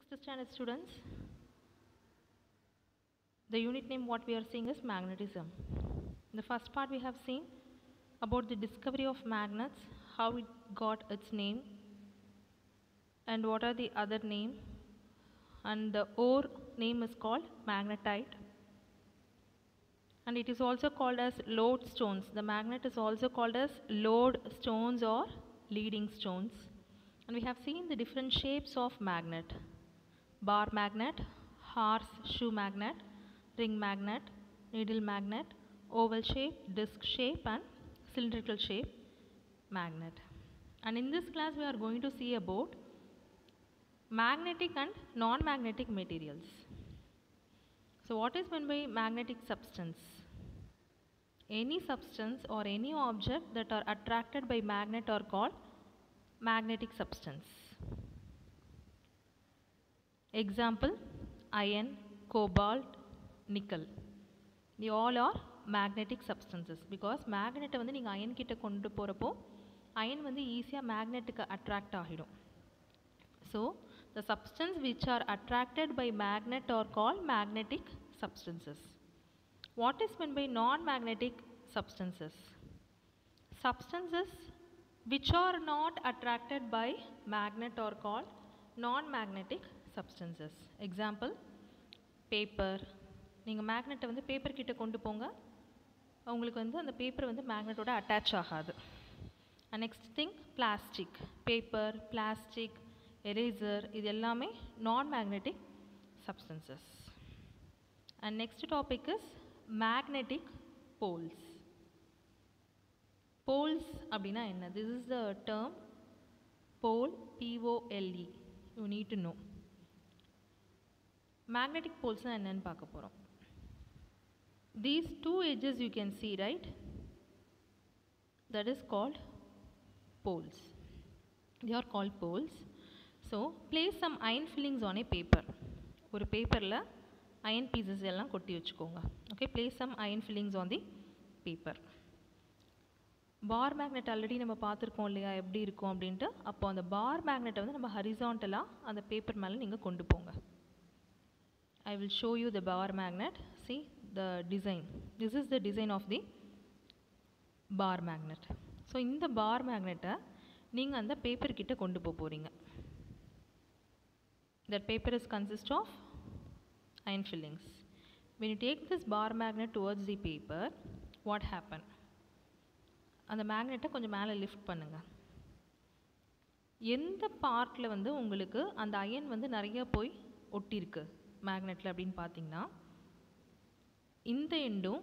Sixth standard students, the unit name what we are seeing is magnetism. In the first part we have seen about the discovery of magnets, how it got its name, and what are the other name, and the ore name is called magnetite, and it is also called as lodestones. The magnet is also called as lodestones or leading stones. And we have seen the different shapes of magnet. Bar magnet, horseshoe magnet, ring magnet, needle magnet, oval shape, disc shape and cylindrical shape magnet. And in this class we are going to see about magnetic and non-magnetic materials. So what is meant by magnetic substance? Any substance or any object that are attracted by magnet are called magnetic substance. Example iron, cobalt, nickel. They all are magnetic substances because மேக்னெட்டை வந்து நீங்கள் iron கிட்ட கொண்டு போகிறப்போ iron வந்து ஈஸியாக மேக்னெட்டுக்கு attract ஆகிடும் so the substance which are attracted by magnet are call magnetic substances what is meant by non-magnetic substances? Substances which are not attracted by magnet are called non-magnetic substances. Example, paper. நீங்கள் மேக்னெட்டை வந்து paper கிட்ட கொண்டு போங்க உங்களுக்கு வந்து அந்த paper வந்து மேக்னெட்டோட அட்டாச் ஆகாது next thing plastic paper plastic eraser இது எல்லாமே non magnetic substances and next topic is magnetic poles poles அப்படின்னா என்ன this is the term pole P O L E you need to know magnetic போல்ஸ்னால் என்னன்னு பார்க்க போகிறோம் these two edges you can see right that is called poles they are called poles so place some iron fillings on a paper ஒரு பேப்பரில் iron pieces எல்லாம் கொட்டி வச்சுக்கோங்க okay place some iron fillings on the paper bar magnet already நம்ம பார்த்துருக்கோம் இல்லையா எப்படி இருக்கும் அப்படின்ட்டு அப்போ அந்த பார் மேக்னெட்டை வந்து நம்ம ஹரிசாண்டலாக அந்த பேப்பர் மேலே நீங்கள் கொண்டு போங்க I will show you the bar magnet see the design this is the design of the bar magnet so இந்த பார் மேக்னெட்டை நீங்கள் அந்த பேப்பர் கிட்ட கொண்டு போக போகிறீங்க that paper is consist of iron fillings. When you take this bar magnet towards the paper, what happen? அந்த மேக்னெட்டை கொஞ்சம் மேலே லிஃப்ட் பண்ணுங்கள் எந்த பார்ட்டில் வந்து உங்களுக்கு அந்த அயன் வந்து நிறைய போய் ஒட்டியிருக்கு மேக்னெட்டில் அப்படின்னு பார்த்தீங்கன்னா இந்த எண்டும்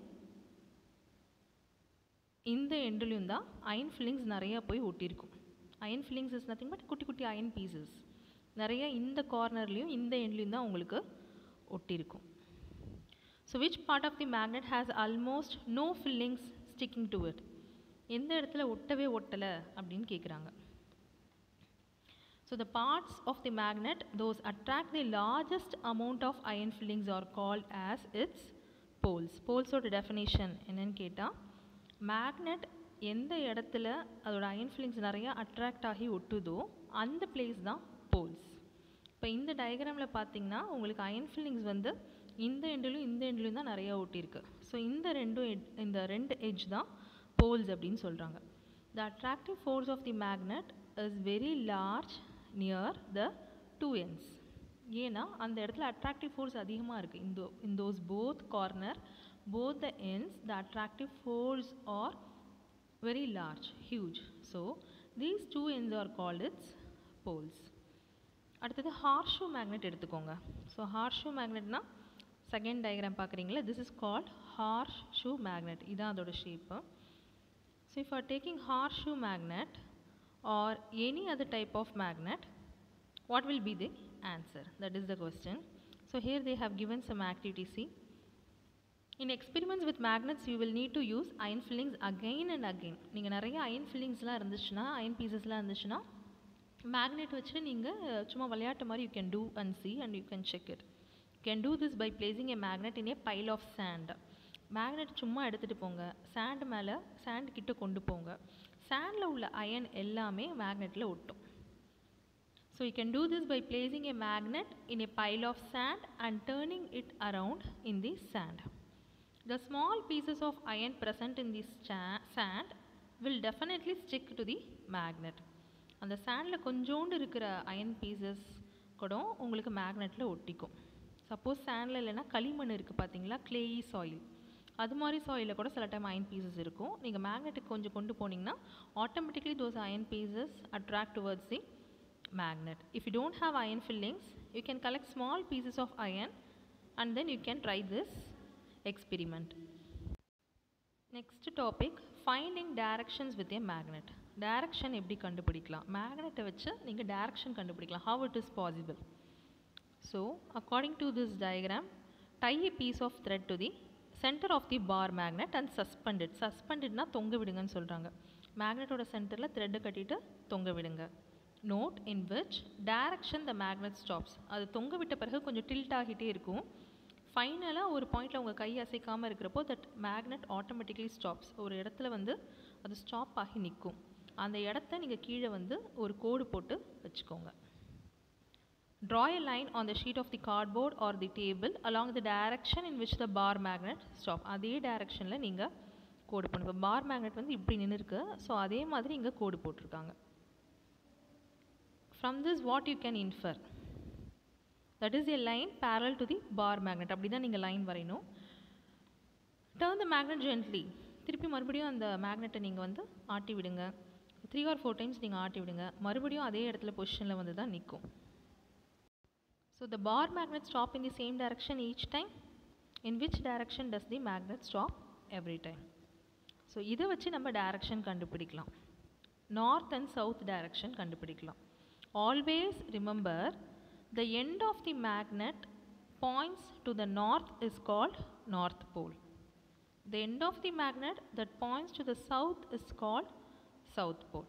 இந்த எண்டுலையும் தான் அயன் ஃபில்லிங்ஸ் நிறையா போய் ஒட்டியிருக்கும் iron fillings is nothing but குட்டி குட்டி அயன் பீசஸ் நிறைய இந்த கார்னர்லேயும் இந்த எண்ட்லேயும் தான் உங்களுக்கு ஒட்டியிருக்கும் so which part of the magnet has almost no fillings sticking to it எந்த இடத்துல ஒட்டவே ஒட்டலை அப்படின்னு கேட்குறாங்க so the parts of the magnet those attract the largest amount of iron fillings are called as its poles போல்ஸோட definition என்னன்னு கேட்டால் magnet எந்த இடத்துல அதோட அயன் ஃபில்லிங்ஸ் நிறையா அட்ராக்ட் ஆகி ஒட்டுதோ அந்த பிளேஸ் தான் போல்ஸ் இப்போ இந்த டயக்ராமில் பார்த்தீங்கன்னா உங்களுக்கு அயன் ஃபில்லிங்ஸ் வந்து இந்த எண்ட்லையும் இந்த எண்ட்லையும் தான் நிறையா ஒட்டியிருக்கு ஸோ இந்த ரெண்டும் இந்த ரெண்டு எட்ஜ் தான் போல்ஸ் அப்படின்னு சொல்கிறாங்க the attractive force of the magnet is very large near the two ends ஏன்னா அந்த இடத்துல அட்ராக்டிவ் ஃபோர்ஸ் அதிகமாக இருக்குது இந்த in those both corner both the ends the attractive force are very large huge so these two ends are called its poles அடுத்தது horseshoe magnet எடுத்துக்கோங்க so horseshoe மேக்னெட்னா second diagram பார்க்குறீங்களா this is called horseshoe magnet இதான் அதோட shape so if are taking harsh horseshoe magnet are any other type of magnet what will be the answer that is the question so here they have given some activity C in experiments with magnets you will need to use iron filings again and again நீங்கள் நிறைய iron ஃபில்லிங்ஸ்லாம் இருந்துச்சுன்னா iron பீசஸ்லாம் இருந்துச்சுன்னா magnet வச்சு நீங்கள் சும்மா விளையாட்டு மாதிரி you can do and see and you can check it can do this by placing a magnet in a pile of sand magnet சும்மா எடுத்துகிட்டு போங்க சேண்ட் மேலே சேண்ட் கிட்ட கொண்டு போங்க சேண்டில் உள்ள அயன் எல்லாமே மேக்னெட்டில் ஒட்டும் So you can do this by placing a magnet in a pile of sand and turning it around in the sand. The small pieces of iron present in this cha- sand will definitely stick to the magnet. அந்த சாண்டில் கொஞ்சோண்டு இருக்கிற iron pieces கூட உங்களுக்கு மேக்னெட்டில் ஒட்டிக்கும் suppose சாண்டில் இல்லைன்னா களிமண் இருக்குது பார்த்தீங்களா clay சாயில் அது மாதிரி சாயிலில் கூட சில டைம் அயன் பீசஸ் இருக்கும் நீங்கள் மேக்னெட்டுக்கு கொஞ்சம் கொண்டு போனீங்கன்னா automatically those iron pieces attract towards the magnet. If you don't have iron fillings, you can collect small pieces of iron and then you can try this experiment. Next topic finding directions with a magnet. Direction எப்படி கண்டுபிடிக்கலாம் மேக்னெட்டை வச்சு நீங்கள் direction கண்டுபிடிக்கலாம் how it is possible. So according to this diagram, tie a piece of thread to the center of the bar magnet and suspend it. Suspendedனா தொங்க விடுங்கன்னு சொல்கிறாங்க மேக்னெட்டோட சென்டரில் த்ரெட்டை கட்டிட்டு தொங்க விடுங்க note in which direction the magnet stops அது தொங்க விட்ட பிறகு கொஞ்சம் டில்ட் ஆகிட்டே இருக்கும் ஃபைனலாக ஒரு பாயிண்டில் உங்கள் கை அசைக்காமல் இருக்கிறப்போ தட் மேக்னெட் ஆட்டோமேட்டிக்லி ஸ்டாப்ஸ் ஒரு இடத்துல வந்து அது ஸ்டாப் ஆகி நிற்கும் அந்த இடத்த நீங்கள் கீழே வந்து ஒரு கோடு போட்டு வச்சுக்கோங்க Draw a line on the sheet of the cardboard or the table along the direction in which the bar magnet stop. அதே டைரக்ஷனில் நீங்கள் கோடு பண்ணுங்க பார் மேக்னெட் வந்து இப்படி நின்று இருக்கு ஸோ அதே மாதிரி இங்கே கோடு போட்டிருக்காங்க From this what you can infer? That is a line parallel to the bar magnet. அப்படி தான் நீங்கள் லைன் வரையணும் Turn the magnet gently. திருப்பி மறுபடியும் அந்த மேக்னெட்டை நீங்கள் வந்து ஆட்டி விடுங்க த்ரீ ஆர் ஃபோர் டைம்ஸ் நீங்கள் ஆட்டி விடுங்க மறுபடியும் அதே இடத்துல பொசிஷனில் வந்து தான் நிற்கும் so the bar magnet stop in the same direction each time? In which direction does the magnet stop every time? So இதை வச்சு நம்ம டைரக்ஷன் கண்டுபிடிக்கலாம் நார்த் அண்ட் சவுத் டைரக்ஷன் கண்டுபிடிக்கலாம் always remember the end of the magnet points to the north is called north pole the end of the magnet that points to the south is called south pole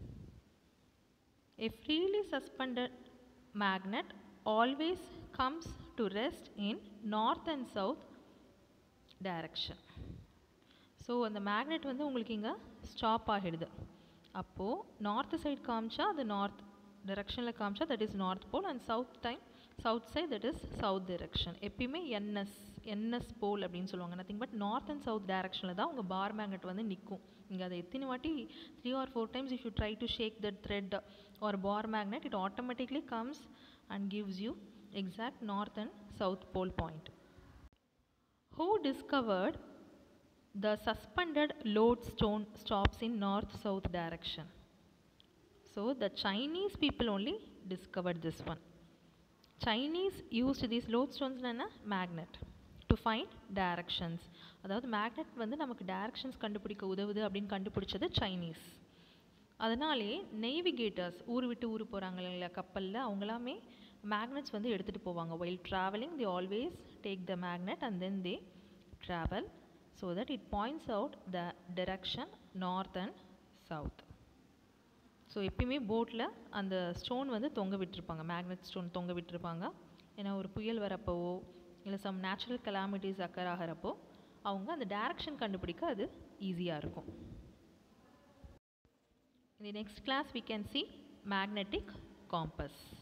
A freely suspended magnet always comes to rest in north and south direction. So அந்த magnet வந்து உங்களுக்கு இங்கே stop ஆகிடுது அப்போது north side காமிச்சா அது north டிரெக்ஷனில் காமிச்சா that is north pole and south time south side that is south direction எப்பயுமே என்எஸ் என்எஸ் போல் அப்படின்னு சொல்லுவாங்க nothing but north and south டைரக்ஷனில் தான் உங்கள் பார் மேக்னெட் வந்து நிற்கும் நீங்கள் அதை எத்தனை வாட்டி three or four times if you try to shake that thread or bar magnet it automatically comes and gives you exact north and south pole point Who discovered the suspended lodestone stops in north-south direction? So the Chinese people only discovered this one. Chinese used these lodestones என்ன magnet to find directions. அதாவது magnet வந்து நமக்கு directions கண்டுபிடிக்க உதவுது அப்படின்னு கண்டுபிடிச்சது Chinese அதனாலே நெய்விகேட்டர்ஸ் ஊர் விட்டு ஊர் போகிறாங்க இல்லைங்களா கப்பலில் அவங்களாமே மேக்னெட்ஸ் வந்து எடுத்துகிட்டு போவாங்க while traveling they always take the magnet and then they travel so that it points out the direction north and south so எப்பயுமே போட்டில் அந்த ஸ்டோன் வந்து தொங்க விட்டுருப்பாங்க மேக்னெட் ஸ்டோன் தொங்க விட்டுருப்பாங்க ஏன்னா ஒரு புயல் வரப்போவோ இல்லை சம் நேச்சுரல் கலாமிட்டிஸ் அக்கர் ஆகிறப்போ அவங்க அந்த டைரக்ஷன் கண்டுபிடிக்க அது ஈஸியாக இருக்கும் In the next class, we can see magnetic compass.